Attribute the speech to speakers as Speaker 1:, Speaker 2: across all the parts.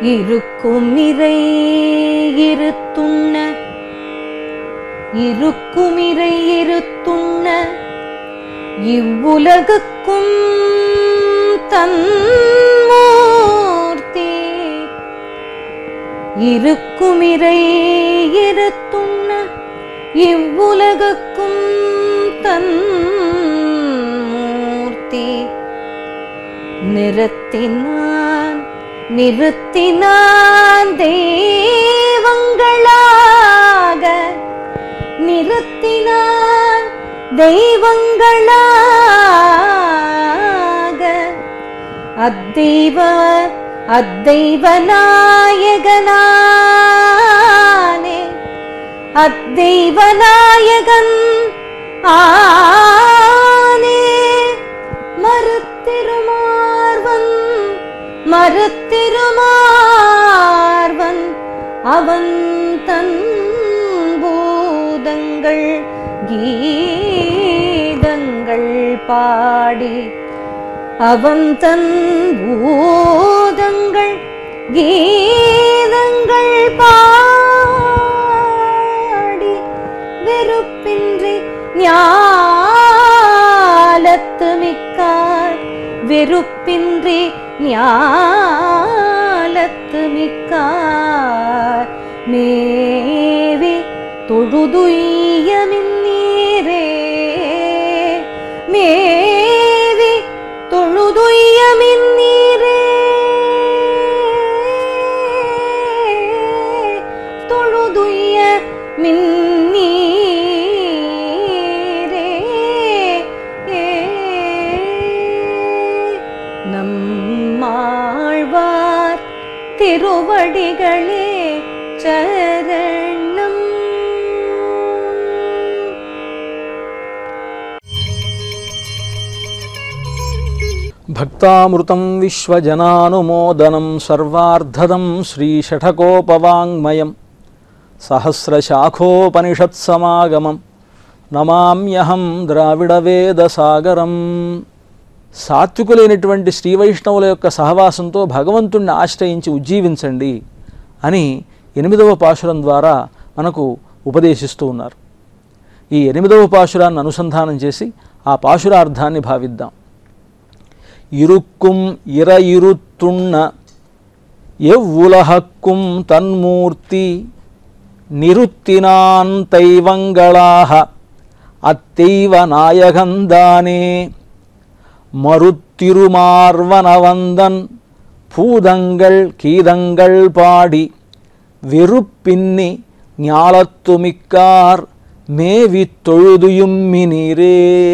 Speaker 1: இருக்குமிரை இருத்துண்ண இருக்குமிரை இருத்துண்ண இவ்வுலகுக்கும் தன்மூர்த்தி இருக்குமிரை இருத்துண்ண இவ்வுலகுக்கும் தன்மூர்த்தி நிறுத்தினான் நிறுத்தினான் தெய்வங்களாக நிறுத்தினான் தெய்வங்களாக அத்தெய்வ அத்தெய்வ நாயகனானே அத்தெய்வ நாயகன் ஆனே மறுத்திருமார்வன் மறுத்திருமார்வன் அவன் தன் பூதங்கள் கீதங்கள் பாடி அவன் தன் பூதங்கள் கீதங்கள் பாடி வெறுப்பின்றி ஞாலத்து மிக்கார் வெறுப்பின்றி ஞாலத்து மிக்கார் மேவி தொழுதுய்யமின் நீரே மேவி தொழுதுய்யமின் நீரே தொழுதுய்ய மின்னீரே நம்மாழ்வார் திருவடிகளே சரணம்
Speaker 2: భక్తామృతం విశ్వజనానుమోదనం సర్వార్ధదం శ్రీషఠకోపవాङ्మయం సహస్రశాఖోపనిషత్సమాగమం నమామ్యహం ద్రావిడవేదసాగరం సాత్వికులైనటువంటి శ్రీ వైష్ణవుల యొక్క సహవాసంతో భగవంతుణ్ణి ఆశ్రయించి ఉజ్జీవించండి అని ఎనిమిదవ పాశురం ద్వారా మనకు ఉపదేశిస్తూ ఉన్నారు ఈ ఎనిమిదవ పాశురాన్ని అనుసంధానం చేసి ఆ పాశురార్థాన్ని భావిద్దాం இருக்கும் இர இருத்துண்ண எவ்வுலகக்கும் தன்மூர்த்தி நிறுத்தினான் தெய்வங்களாக அத்தெய்வ நாயகந்தானே மறுத்திருமார்வனவந்தன் பூதங்கள் கீதங்கள் பாடி வெறுப்பின்னி ஞாலத்துமிக்கார் మేవి తొழுదుయుమ్మినీరే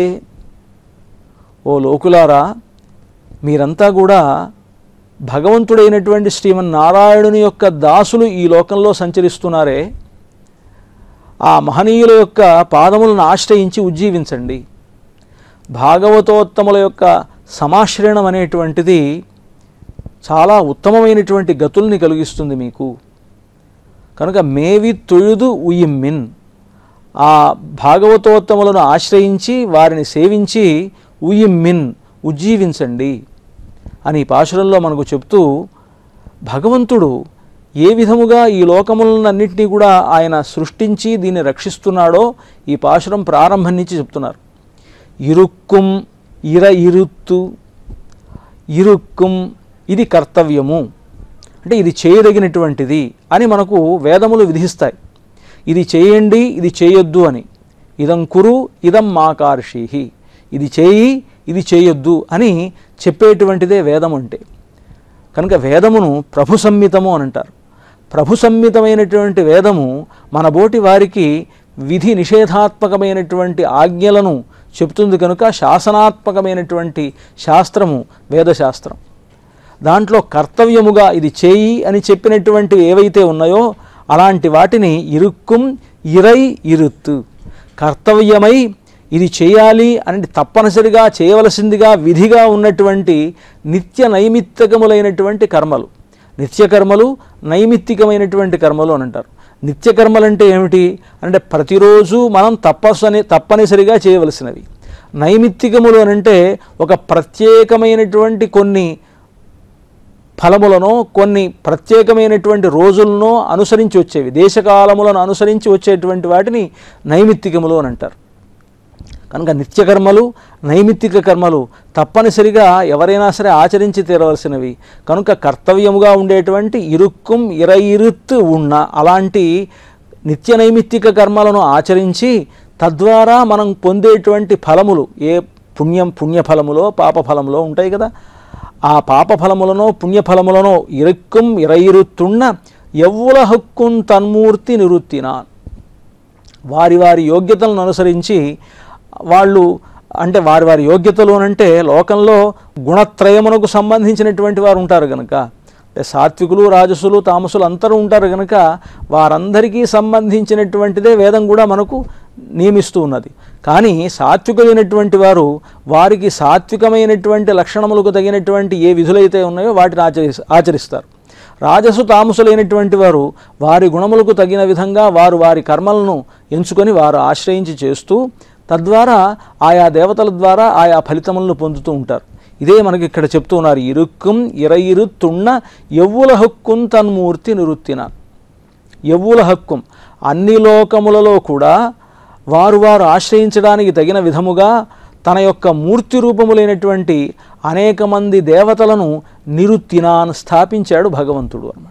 Speaker 2: ఓ లోకులారా మీరంతా కూడా భగవంతుడైనటువంటి శ్రీమన్నారాయణుని యొక్క దాసులు ఈ లోకంలో సంచరిస్తున్నారే ఆ మహనీయుల యొక్క పాదములను ఆశ్రయించి ఉజ్జీవించండి భాగవతోత్తముల యొక్క సమాశ్రయణం అనేటువంటిది చాలా ఉత్తమమైనటువంటి గతుల్ని కలిగిస్తుంది మీకు కనుక మేవి తొഴുదు ఉయిమ్మిన్ ఆ భాగవతోత్తములను ఆశ్రయించి వారిని సేవించి ఉయిమ్మిన్ ఉజ్జీవించండి అని ఈ పాశురంలో మనకు చెప్తూ భగవంతుడు ఏ విధముగా ఈ లోకములన్నింటినీ కూడా ఆయన సృష్టించి దీన్ని రక్షిస్తున్నాడో ఈ పాశురం ప్రారంభం నుంచి చెప్తున్నారు ఇరుక్కుం ఇర ఇరుత్తు ఇరుక్కుం ఇది కర్తవ్యము అంటే ఇది చేయదగినటువంటిది అని మనకు వేదములు విధిస్తాయి ఇది చేయండి ఇది చేయొద్దు అని ఇదం కురు ఇదం మాకార్షిహి ఇది చేయి ఇది చేయొద్దు అని చెప్పేటువంటిదే వేదం అంటే కనుక వేదమును ప్రభు సంహితము అని అంటారు ప్రభు సంహితమైనటువంటి వేదము మన బోటి వారికి విధి నిషేధాత్మకమైనటువంటి ఆజ్ఞలను చెప్తుంది కనుక శాసనాత్మకమైనటువంటి శాస్త్రము వేదశాస్త్రం దాంట్లో కర్తవ్యముగా ఇది చేయి అని చెప్పినటువంటి ఏవైతే ఉన్నాయో అలాంటి వాటిని ఇరుక్కుం ఇరై ఇరుత్తు కర్తవ్యమై ఇది చేయాలి అని తప్పనిసరిగా చేయవలసిందిగా విధిగా ఉన్నటువంటి నిత్య నైమిత్తికములైనటువంటి కర్మలు నిత్యకర్మలు నైమిత్తికమైనటువంటి కర్మలు అని అంటారు నిత్యకర్మలు అంటే ఏమిటి అంటే ప్రతిరోజు మనం తప్పసని తప్పనిసరిగా చేయవలసినవి నైమిత్తికములు అని అంటే ఒక ప్రత్యేకమైనటువంటి కొన్ని ఫలములను కొన్ని ప్రత్యేకమైనటువంటి రోజులను అనుసరించి వచ్చేవి దేశకాలములను అనుసరించి వచ్చేటువంటి వాటిని నైమిత్తికములు అని అంటారు కనుక నిత్యకర్మలు నైమిత్తిక కర్మలు తప్పనిసరిగా ఎవరైనా సరే ఆచరించి తీరవలసినవి కనుక కర్తవ్యముగా ఉండేటువంటి ఇరుక్కుం ఇరయిరుత్తు ఉన్న అలాంటి నిత్య నైమిత్తిక కర్మలను ఆచరించి తద్వారా మనం పొందేటువంటి ఫలములు ఏ పుణ్యం పుణ్యఫలములో పాపఫలములో ఉంటాయి కదా ఆ పాపఫలములను పుణ్యఫలములను ఇరుక్కుం ఇరయిరుత్తున్న ఎవ్వుల హక్కుం తన్మూర్తి నిరుత్తినాన్ వారి వారి యోగ్యతలను అనుసరించి వాళ్ళు అంటే వారి వారి యోగ్యతలు అంటే లోకంలో గుణత్రయమునకు సంబంధించినటువంటి వారు ఉంటారు కనుక అంటే సాత్వికులు రాజసులు తామసులు అందరూ ఉంటారు కనుక వారందరికీ సంబంధించినటువంటిదే వేదం కూడా మనకు నియమిస్తూ ఉన్నది కానీ సాత్వికులైనటువంటి వారు వారికి సాత్వికమైనటువంటి లక్షణములకు తగినటువంటి ఏ విధులైతే ఉన్నాయో వాటిని ఆచరి ఆచరిస్తారు రాజసు తామసులైనటువంటి వారు వారి గుణములకు తగిన విధంగా వారు వారి కర్మలను ఎంచుకొని వారు ఆశ్రయించి చేస్తూ తద్వారా ఆయా దేవతల ద్వారా ఆయా ఫలితములను పొందుతూ ఉంటారు ఇదే మనకి ఇక్కడ చెప్తూ ఉన్నారు ఇరుక్కుం ఇరయిరుత్తున్న ఎవ్వుల హక్కుం తన్మూర్తి నిరుత్తిన ఎవ్వుల హక్కుం అన్ని లోకములలో కూడా వారు వారు ఆశ్రయించడానికి తగిన విధముగా తన యొక్క మూర్తి రూపములైనటువంటి అనేక మంది దేవతలను నిరుత్తినాన్ స్థాపించాడు భగవంతుడు అన్నమాట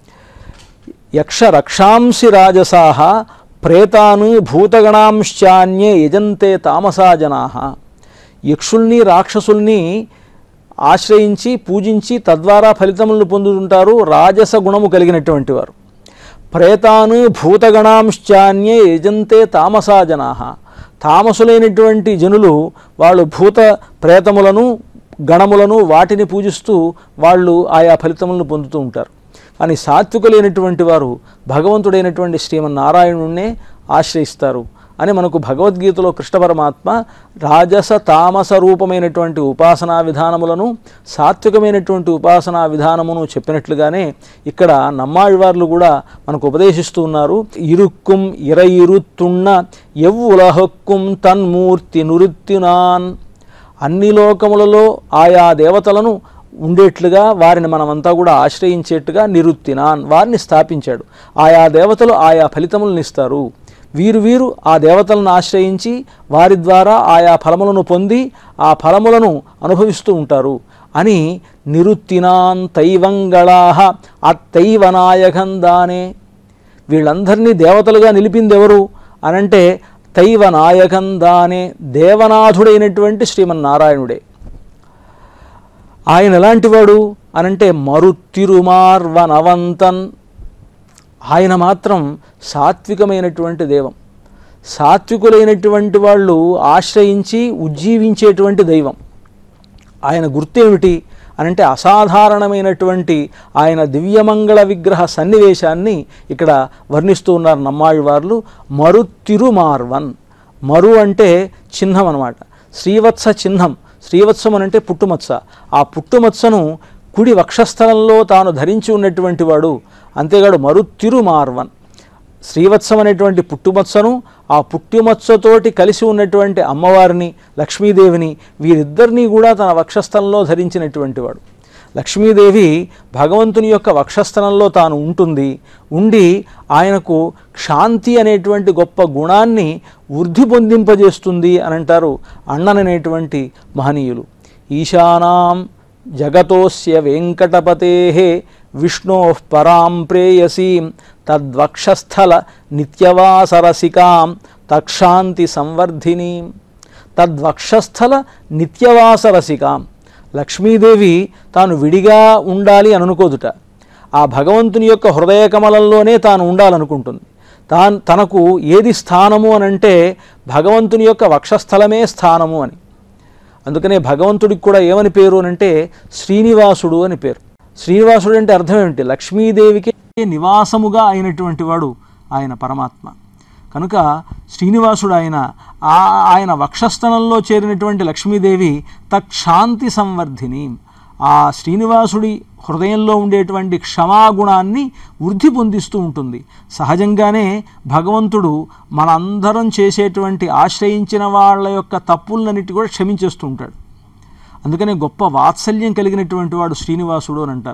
Speaker 2: యక్ష రక్షాంసి రాజసాహ ప్రేతాను భూతగణాంశాన్యే యజంతే తామసా జనా యక్షుల్ని రాక్షసుల్ని ఆశ్రయించి పూజించి తద్వారా ఫలితములను పొందుతుంటారు రాజస గుణము కలిగినటువంటి వారు ప్రేతాను భూతగణాంశాన్యే యజంతే తామసా జనా తామసులైనటువంటి జనులు వాళ్ళు భూత ప్రేతములను గణములను వాటిని పూజిస్తూ వాళ్ళు ఆయా ఫలితములను పొందుతూ ఉంటారు కానీ సాత్వికులైనటువంటి వారు భగవంతుడైనటువంటి శ్రీమన్నారాయణుణ్ణే ఆశ్రయిస్తారు అని మనకు భగవద్గీతలో కృష్ణ పరమాత్మ రాజస తామస రూపమైనటువంటి ఉపాసనా విధానములను సాత్వికమైనటువంటి ఉపాసనా విధానమును చెప్పినట్లుగానే ఇక్కడ నమ్మాళ్వార్లు కూడా మనకు ఉపదేశిస్తూ ఉన్నారు ఇరుక్కుం ఇరయిరుత్తున్న ఎవ్వులహక్కుం తన్మూర్తి నురుత్తినాన్ అన్ని లోకములలో ఆయా దేవతలను ఉండేట్లుగా వారిని మనమంతా కూడా ఆశ్రయించేట్టుగా నిరుత్తినాన్ వారిని స్థాపించాడు ఆయా దేవతలు ఆయా ఫలితములను ఇస్తారు వీరు వీరు ఆ దేవతలను ఆశ్రయించి వారి ద్వారా ఆయా ఫలములను పొంది ఆ ఫలములను అనుభవిస్తూ ఉంటారు అని నిరుత్తినాన్ తైవంగళాహ అత్తైవనాయకందానే వీళ్ళందరినీ దేవతలుగా నిలిపింది ఎవరు అనంటే తైవనాయకందానే దేవనాథుడైనటువంటి శ్రీమన్నారాయణుడే ఆయన ఎలాంటివాడు అనంటే మరుత్తిరుమార్వనవంతన్ ఆయన మాత్రం సాత్వికమైనటువంటి దైవం సాత్వికులైనటువంటి వాళ్ళు ఆశ్రయించి ఉజ్జీవించేటువంటి దైవం ఆయన గుర్తేమిటి అనంటే అసాధారణమైనటువంటి ఆయన దివ్యమంగళ విగ్రహ సన్నివేశాన్ని ఇక్కడ వర్ణిస్తూ ఉన్నారు నమ్మాళ్ళవార్లు మరుత్తిరుమార్వన్ మరు అంటే చిహ్నం అనమాట శ్రీవత్స చిహ్నం శ్రీవత్సం అనంటే పుట్టుమత్స ఆ పుట్టుమత్సను కుడి వక్షస్థలంలో తాను ధరించి ఉన్నటువంటి వాడు అంతేగాడు మరుత్తిరుమార్వన్ శ్రీవత్సం అనేటువంటి పుట్టుమత్సను ఆ పుట్టుమత్సతోటి కలిసి ఉన్నటువంటి అమ్మవారిని లక్ష్మీదేవిని వీరిద్దరినీ కూడా తన వక్షస్థలంలో ధరించినటువంటి వాడు లక్ష్మీదేవి భగవంతుని యొక్క వక్షస్థలంలో తాను ఉంటుంది ఉండి ఆయనకు క్షాంతి అనేటువంటి గొప్ప గుణాన్ని వృద్ధి పొందింపజేస్తుంది అని అంటారు అన్నననేటువంటి మహనీయులు ఈశానాం జగతోస్య వెంకటపతే విష్ణో పరాం ప్రేయసీం తద్వక్షస్థల నిత్యవాసరసికాం తక్షాంతి సంవర్ధినీం తద్వక్షస్థల నిత్యవాసరసికాం లక్ష్మీదేవి తాను విడిగా ఉండాలి అని అనుకోదుట ఆ భగవంతుని యొక్క హృదయ కమలంలోనే తాను ఉండాలనుకుంటుంది తాన్ తనకు ఏది స్థానము అని అంటే భగవంతుని యొక్క వక్షస్థలమే స్థానము అని అందుకనే భగవంతుడికి కూడా ఏమని పేరు అని అంటే శ్రీనివాసుడు అని పేరు శ్రీనివాసుడు అంటే అర్థం ఏమిటి లక్ష్మీదేవికి నివాసముగా అయినటువంటి వాడు ఆయన పరమాత్మ కనుక శ్రీనివాసుడు ఆయన ఆ ఆయన వక్షస్థలంలో చేరినటువంటి లక్ష్మీదేవి తక్షాంతి సంవర్ధిని ఆ శ్రీనివాసుడి హృదయంలో ఉండేటువంటి క్షమాగుణాన్ని వృద్ధి పొందిస్తూ ఉంటుంది సహజంగానే భగవంతుడు మనందరం చేసేటువంటి ఆశ్రయించిన వాళ్ళ యొక్క తప్పులన్నిటి కూడా క్షమించేస్తూ ఉంటాడు అందుకనే గొప్ప వాత్సల్యం కలిగినటువంటి వాడు శ్రీనివాసుడు అని అంటారు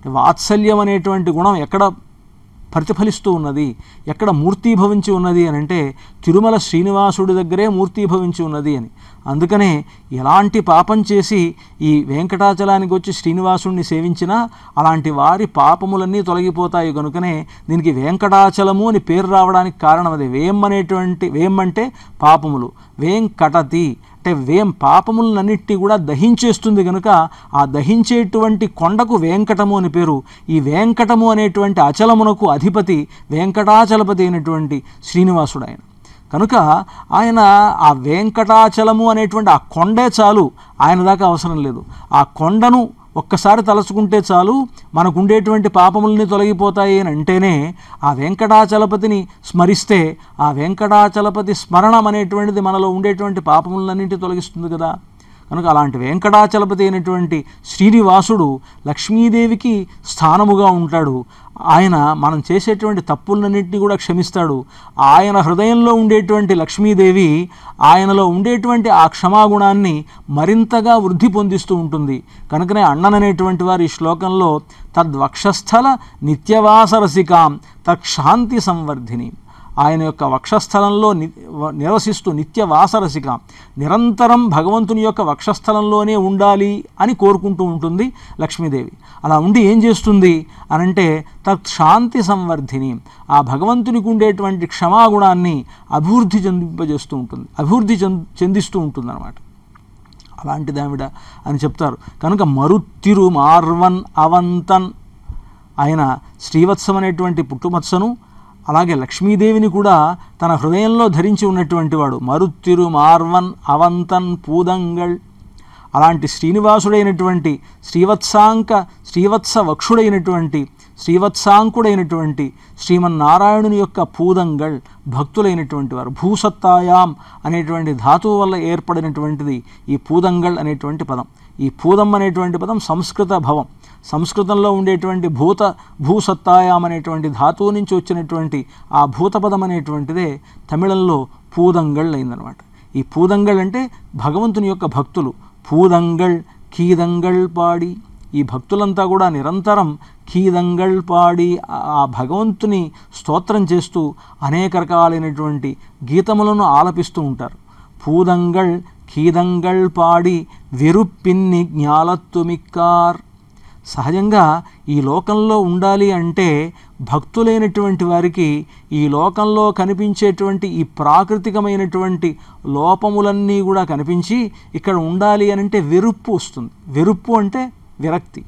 Speaker 2: వాత్సల్యం అనేటువంటి గుణం ఎక్కడ ప్రతిఫలిస్తూ ఉన్నది ఎక్కడ మూర్తీభవించి ఉన్నది అని అంటే తిరుమల శ్రీనివాసుడి దగ్గరే మూర్తీభవించి ఉన్నది అని అందుకనే ఎలాంటి పాపం చేసి ఈ వెంకటాచలానికి వచ్చి శ్రీనివాసుడిని సేవించినా అలాంటి వారి పాపములన్నీ తొలగిపోతాయి కనుకనే దీనికి వెంకటాచలము అని పేరు రావడానికి కారణం అదే వేం అనేటువంటి వేం అంటే పాపములు వేం కటతి అంటే వేం పాపములన్నిటి కూడా దహించేస్తుంది కనుక ఆ దహించేటువంటి కొండకు వెంకటము అని పేరు ఈ వెంకటము అనేటువంటి అచలమునకు అధిపతి వెంకటాచలపతి అయినటువంటి శ్రీనివాసుడు ఆయన కనుక ఆయన ఆ వెంకటాచలము అనేటువంటి ఆ కొండే చాలు ఆయన దాకా అవసరం లేదు ఆ కొండను ఒక్కసారి తలుచుకుంటే చాలు మనకు ఉండేటువంటి పాపములని తొలగిపోతాయి అని అంటేనే ఆ వెంకటాచలపతిని స్మరిస్తే ఆ వెంకటాచలపతి స్మరణం అనేటువంటిది మనలో ఉండేటువంటి పాపములన్నింటి తొలగిస్తుంది కదా కనుక అలాంటి వెంకటాచలపతి అయినటువంటి శ్రీనివాసుడు లక్ష్మీదేవికి స్థానముగా ఉంటాడు ఆయన మనం చేసేటువంటి తప్పులన్నింటినీ కూడా క్షమిస్తాడు ఆయన హృదయంలో ఉండేటువంటి లక్ష్మీదేవి ఆయనలో ఉండేటువంటి ఆ క్షమాగుణాన్ని మరింతగా వృద్ధి పొందిస్తూ ఉంటుంది కనుకనే అన్నననేటువంటి వారు ఈ శ్లోకంలో తద్వక్షస్థల నిత్యవాసరసికాం తక్షాంతి సంవర్ధిని ఆయన యొక్క వక్షస్థలంలో ని వ- నివసిస్తూ నిత్య వాసరసిక నిరంతరం భగవంతుని యొక్క వక్షస్థలంలోనే ఉండాలి అని కోరుకుంటూ ఉంటుంది లక్ష్మీదేవి అలా ఉండి ఏం చేస్తుంది అనంటే తత్ శాంతి సంవర్ధిని ఆ భగవంతునికి ఉండేటువంటి క్షమాగుణాన్ని అభివృద్ధి చెందింపజేస్తూ ఉంటుంది అభివృద్ధి చెంద చెందిస్తూ ఉంటుంది అనమాట అలాంటిదావిడ అని చెప్తారు కనుక మరుత్తిరు మార్వన్ అవంతన్ ఆయన శ్రీవత్సం అనేటువంటి పుట్టుమత్సను అలాగే లక్ష్మీదేవిని కూడా తన హృదయంలో ధరించి ఉన్నటువంటి వాడు మరుత్తిరు మార్వన్ అవంతన్ పూదంగళ్ అలాంటి శ్రీనివాసుడైనటువంటి శ్రీవత్సాంక శ్రీవత్స వక్షుడైనటువంటి శ్రీవత్సాంకుడైనటువంటి శ్రీమన్నారాయణుని యొక్క పూదంగళ్ భక్తులైనటువంటి వారు భూసత్తాయాం అనేటువంటి ధాతువు వల్ల ఏర్పడినటువంటిది ఈ పూదంగళ్ అనేటువంటి పదం ఈ పూదం అనేటువంటి పదం సంస్కృత భవం సంస్కృతంలో ఉండేటువంటి భూత భూసత్తాయాం అనేటువంటి ధాతువు నుంచి వచ్చినటువంటి ఆ భూతపదం అనేటువంటిదే తమిళంలో పూదంగళ్ అయిందనమాట ఈ పూదంగళ్ అంటే భగవంతుని యొక్క భక్తులు పూదంగళ్ కీదంగళ్ పాడి ఈ భక్తులంతా కూడా నిరంతరం కీదంగళ్ పాడి ఆ- ఆ భగవంతుని స్తోత్రం చేస్తూ అనేక రకాలైనటువంటి గీతములను ఆలపిస్తూ ఉంటారు పూదంగళ్ కీదంగళ్ పాడి వెరుప్పిన్ని జ్ఞాలత్తుమిక్కార్ సహజంగా ఈ లోకంలో ఉండాలి అంటే భక్తులైనటువంటి వారికి ఈ లోకంలో కనిపించేటువంటి ఈ ప్రాకృతికమైనటువంటి లోపములన్నీ కూడా కనిపించి ఇక్కడ ఉండాలి అని అంటే వెరుప్పు వస్తుంది వెరుప్పు అంటే విరక్తి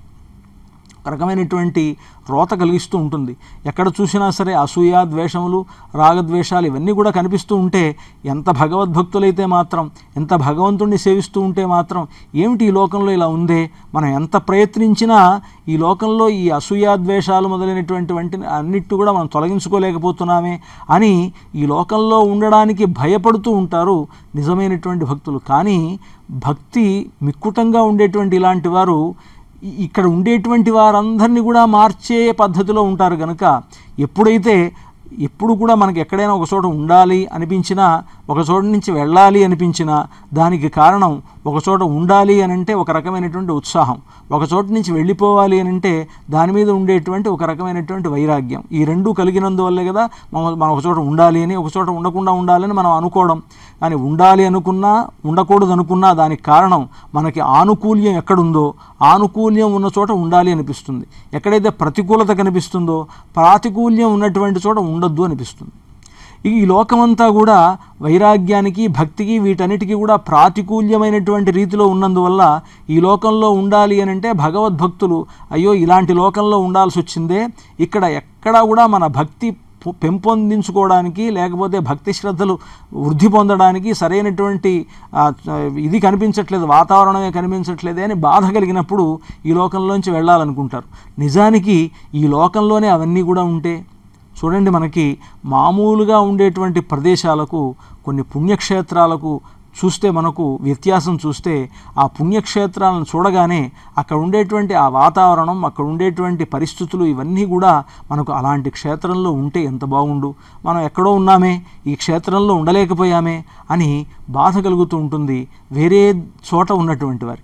Speaker 2: ఒక రకమైనటువంటి రోత కలిగిస్తూ ఉంటుంది ఎక్కడ చూసినా సరే అసూయ ద్వేషములు రాగద్వేషాలు ఇవన్నీ కూడా కనిపిస్తూ ఉంటే ఎంత భగవద్భక్తులైతే మాత్రం ఎంత భగవంతుణ్ణి సేవిస్తూ ఉంటే మాత్రం ఏమిటి ఈ లోకంలో ఇలా ఉందే మనం ఎంత ప్రయత్నించినా ఈ లోకంలో ఈ అసూయ ద్వేషాలు మొదలైనటువంటి వంటి అన్నిటి కూడా మనం తొలగించుకోలేకపోతున్నామే అని ఈ లోకంలో ఉండడానికి భయపడుతూ ఉంటారు నిజమైనటువంటి భక్తులు కానీ భక్తి మిక్కుటంగా ఉండేటువంటి ఇలాంటి వారు ఇ- ఇక్కడ ఉండేటువంటి వారందరినీ కూడా మార్చే పద్ధతిలో ఉంటారు కనుక ఎప్పుడైతే ఎప్పుడు కూడా మనకి ఎక్కడైనా ఒక చోట ఉండాలి అనిపించినా ఒక చోట నుంచి వెళ్ళాలి అనిపించినా దానికి కారణం ఒక చోట ఉండాలి అని అంటే ఒక రకమైనటువంటి ఉత్సాహం ఒక చోట నుంచి వెళ్ళిపోవాలి అని అంటే దాని మీద ఉండేటువంటి ఒక రకమైనటువంటి వైరాగ్యం ఈ రెండు కలిగినందువల్లే కదా మనం మనం ఒక చోట ఉండాలి అని ఒక చోట ఉండకుండా ఉండాలని మనం అనుకోవడం కానీ ఉండాలి అనుకున్నా ఉండకూడదు అనుకున్నా దానికి కారణం మనకి ఆనుకూల్యం ఎక్కడుందో ఆనుకూల్యం ఉన్న చోట ఉండాలి అనిపిస్తుంది ఎక్కడైతే ప్రతికూలత కనిపిస్తుందో ప్రాతికూల్యం ఉన్నటువంటి చోట ఉండొద్దు అనిపిస్తుంది ఈ లోకమంతా కూడా వైరాగ్యానికి భక్తికి వీటన్నిటికీ కూడా ప్రాతికూల్యమైనటువంటి రీతిలో ఉన్నందువల్ల ఈ లోకంలో ఉండాలి అని అంటే భగవద్భక్తులు అయ్యో ఇలాంటి లోకంలో ఉండాల్సి వచ్చిందే ఇక్కడ ఎక్కడా కూడా మన భక్తి పొ- పెంపొందించుకోవడానికి లేకపోతే భక్తి శ్రద్ధలు వృద్ధి పొందడానికి సరైనటువంటి ఆ, ఇది కనిపించట్లేదు వాతావరణమే కనిపించట్లేదే అని బాధ కలిగినప్పుడు ఈ లోకంలోంచి వెళ్ళాలనుకుంటారు నిజానికి ఈ లోకంలోనే అవన్నీ కూడా ఉంటే చూడండి మనకి మామూలుగా ఉండేటువంటి ప్రదేశాలకు కొన్ని పుణ్యక్షేత్రాలకు చూస్తే మనకు వ్యత్యాసం చూస్తే ఆ పుణ్యక్షేత్రాలను చూడగానే అక్కడ ఉండేటువంటి ఆ వాతావరణం అక్కడ ఉండేటువంటి పరిస్థితులు ఇవన్నీ కూడా మనకు అలాంటి క్షేత్రంలో ఉంటే ఎంత బాగుండు మనం ఎక్కడో ఉన్నామే ఈ క్షేత్రంలో ఉండలేకపోయామే అని బాధ కలుగుతూ ఉంటుంది వేరే చోట ఉన్నటువంటి వారికి అంటే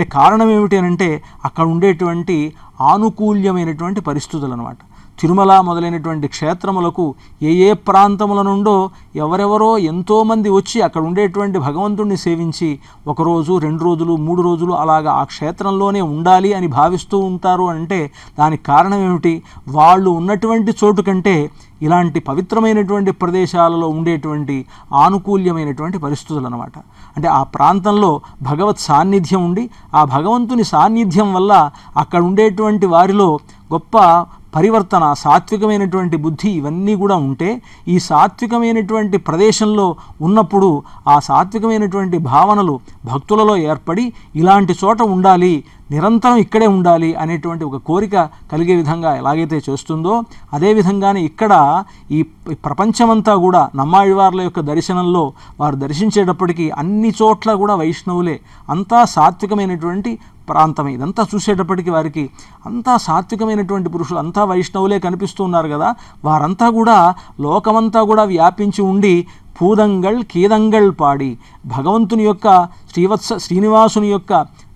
Speaker 2: అంటే కారణం ఏమిటి అని అంటే అక్కడ ఉండేటువంటి ఆనుకూల్యమైనటువంటి పరిస్థితులు అనమాట తిరుమల మొదలైనటువంటి క్షేత్రములకు ఏ ఏ ప్రాంతముల నుండో ఎవరెవరో ఎంతోమంది వచ్చి అక్కడ ఉండేటువంటి భగవంతుణ్ణి సేవించి ఒకరోజు రెండు రోజులు మూడు రోజులు అలాగా ఆ క్షేత్రంలోనే ఉండాలి అని భావిస్తూ ఉంటారు అంటే దానికి కారణం ఏమిటి వాళ్ళు ఉన్నటువంటి చోటు కంటే ఇలాంటి పవిత్రమైనటువంటి ప్రదేశాలలో ఉండేటువంటి ఆనుకూల్యమైనటువంటి పరిస్థితులు అనమాట అంటే ఆ ప్రాంతంలో భగవత్ సాన్నిధ్యం ఉండి ఆ భగవంతుని సాన్నిధ్యం వల్ల అక్కడ ఉండేటువంటి వారిలో గొప్ప పరివర్తన సాత్వికమైనటువంటి బుద్ధి ఇవన్నీ కూడా ఉంటే ఈ సాత్వికమైనటువంటి ప్రదేశంలో ఉన్నప్పుడు ఆ సాత్వికమైనటువంటి భావనలు భక్తులలో ఏర్పడి ఇలాంటి చోట ఉండాలి నిరంతరం ఇక్కడే ఉండాలి అనేటువంటి ఒక కోరిక కలిగే విధంగా ఎలాగైతే చేస్తుందో అదేవిధంగానే ఇక్కడ ఈ ఈ ప్రపంచమంతా కూడా నమ్మాళ్ళవార్ల యొక్క దర్శనంలో వారు దర్శించేటప్పటికీ అన్ని చోట్ల కూడా వైష్ణవులే అంతా సాత్వికమైనటువంటి ప్రాంతమే ఇదంతా చూసేటప్పటికి వారికి అంతా సాత్వికమైనటువంటి పురుషులు అంతా వైష్ణవులే కనిపిస్తూ ఉన్నారు కదా వారంతా కూడా లోకమంతా కూడా వ్యాపించి ఉండి పూదంగల్ కీదంగల్ పాడి భగవంతుని యొక్క శ్రీవత్స శ్రీనివాసుని యొక్క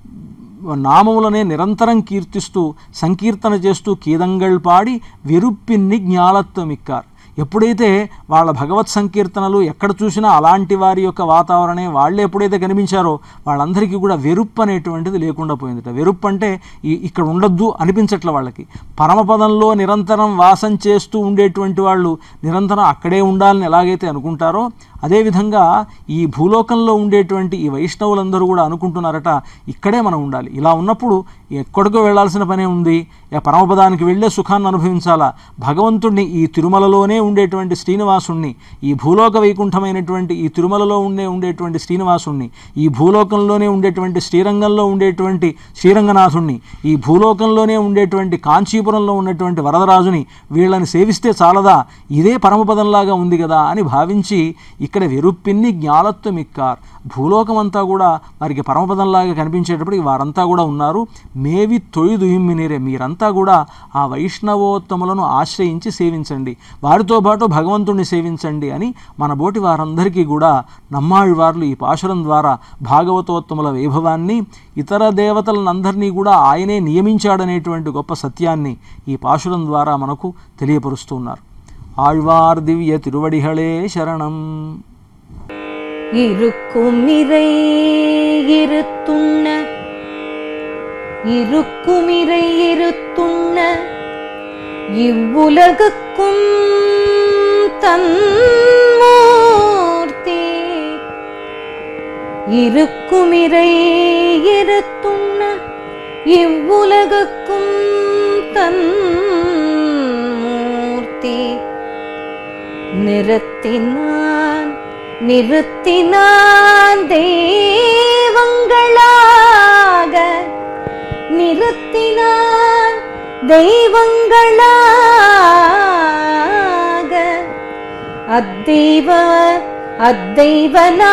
Speaker 2: నామములనే నిరంతరం కీర్తిస్తూ సంకీర్తన చేస్తూ కీదంగల్ పాడి వెరుప్పిన్ని జ్ఞాలత్వమిక్కార్ ఎప్పుడైతే వాళ్ళ భగవత్ సంకీర్తనలు ఎక్కడ చూసినా అలాంటి వారి యొక్క వాతావరణే వాళ్ళు ఎప్పుడైతే కనిపించారో వాళ్ళందరికీ కూడా వెరుప్పు అనేటువంటిది లేకుండా పోయిందట వెరుప్పు అంటే ఈ ఇక్కడ ఉండొద్దు అనిపించట్ల వాళ్ళకి పరమపదంలో నిరంతరం వాసం చేస్తూ ఉండేటువంటి వాళ్ళు నిరంతరం అక్కడే ఉండాలని ఎలాగైతే అనుకుంటారో అదేవిధంగా ఈ భూలోకంలో ఉండేటువంటి ఈ వైష్ణవులందరూ కూడా అనుకుంటున్నారట ఇక్కడే మనం ఉండాలి ఇలా ఉన్నప్పుడు ఎక్కడికో వెళ్ళాల్సిన పనే ఉంది ఆ పరమపదానికి వెళ్ళే సుఖాన్ని అనుభవించాలా భగవంతుణ్ణి ఈ తిరుమలలోనే ఉండేటువంటి శ్రీనివాసుణ్ణి ఈ భూలోక వైకుంఠమైనటువంటి ఈ తిరుమలలో ఉండే ఉండేటువంటి శ్రీనివాసుణ్ణి ఈ భూలోకంలోనే ఉండేటువంటి శ్రీరంగంలో ఉండేటువంటి శ్రీరంగనాథుణ్ణి ఈ భూలోకంలోనే ఉండేటువంటి కాంచీపురంలో ఉన్నటువంటి వరదరాజుని వీళ్ళని సేవిస్తే చాలదా ఇదే పరమపదంలాగా ఉంది కదా అని భావించి ఇక్కడ వెరుప్పిన్ని జ్ఞాలత్వమిక్కార్ భూలోకమంతా కూడా వారికి పరమపదంలాగా కనిపించేటప్పటికి వారంతా కూడా ఉన్నారు మేవి తొయ్యుదుయిమ్మినీరే మీరంతా కూడా ఆ వైష్ణవోత్తములను ఆశ్రయించి సేవించండి వారితో పాటు భగవంతుణ్ణి సేవించండి అని మన బోటి వారందరికీ కూడా నమ్మాళ్ళవార్లు ఈ పాశురం ద్వారా భాగవతోత్తముల వైభవాన్ని ఇతర దేవతలనందరినీ కూడా ఆయనే నియమించాడనేటువంటి గొప్ప సత్యాన్ని ఈ పాశురం ద్వారా మనకు తెలియపరుస్తున్నారు ఆళ్వార్ దివ్య తిరువడిహళే శరణం
Speaker 1: இருக்குமிரை இருத்துண்ண இருக்குமிரை இருத்துண்ண இவ்வுலகுக்கும் தன்மூர்த்தி இருக்குமிரை இருத்துண்ண இவ்வுலகுக்கும் தன்மூர்த்தி நிறுத்தினான் நிறுத்தினான் தெய்வங்களாக நிறுத்தினான் தெய்வங்களாக அத்தெய்வ அத்தெய்வ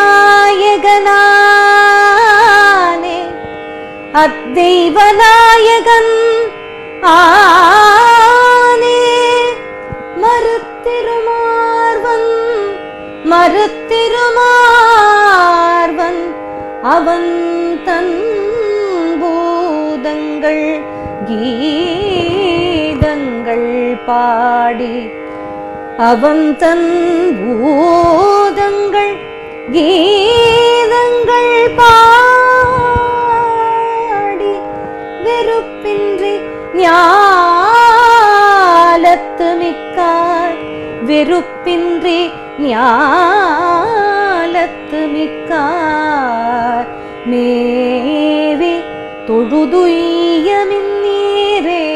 Speaker 1: நாயகனானே அத்தெய்வ நாயகன் ஆனே மறுத்திருமார்வன் மறுத்திருமார்வன் அவன் தன் பூதங்கள் கீதங்கள் பாடி அவன் தன் பூதங்கள் கீதங்கள் பாடி வெறுப்பின்றி ஞாலத்து மிக்கார் வெறுப்பின்றி ஞாலத்து மிக்கார் மேவி தொழுதுய்யமின்னீரே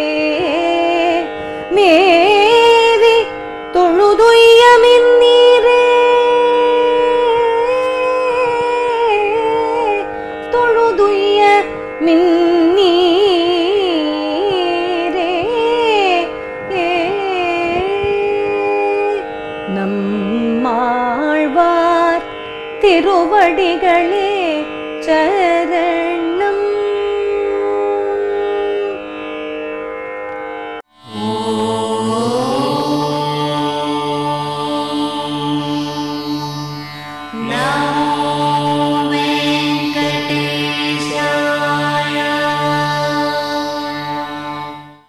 Speaker 1: மேவி தொழுதுய்யமின்னீரே தொழுதுய்ய மின்னீரே நம்மாழ்வார் திருவடிகளே சரணம்